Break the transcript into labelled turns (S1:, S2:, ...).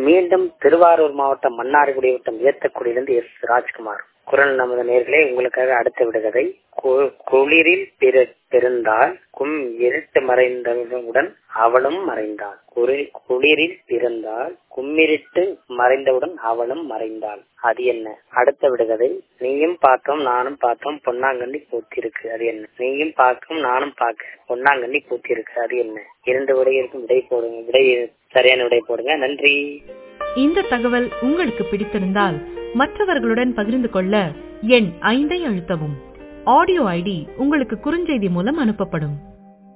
S1: மீண்டும் திருவாரூர் மாவட்டம் மன்னார்குடி வட்டம் ஏத்தக்குடியிலிருந்து எஸ் ராஜ்குமார் குரல் நமது நேர்களே உங்களுக்காக அடுத்த விடுகதை கு- குளிரில் பிற பிறந்தால் கும் இருட்டு மறைந்தவுடன் அவளும் மறைந்தாள் குளிர் குளிரில் பிறந்தால் கும்மிருட்டு மறைந்தவுடன் அவளும் மறைந்தாள் அது என்ன அடுத்த விடுகதை நீயும் பார்த்தோம் நானும் பார்த்தோம் பொன்னாங்கண்ணி பூத்திருக்கு அது என்ன நீயும் பார்க்கும் நானும் பார்க்க பொன்னாங்கண்ணி பூத்திருக்கு அது என்ன இரண்டு விடைகளுக்கும் விடை போடுங்க விடை சரியான விடை போடுங்க நன்றி
S2: இந்த தகவல் உங்களுக்கு பிடித்திருந்தால் மற்றவர்களுடன் பகிர்ந்து கொள்ள எண் ஐந்தை அழுத்தவும் ஆடியோ ஐடி உங்களுக்கு குறுஞ்செய்தி மூலம் அனுப்பப்படும்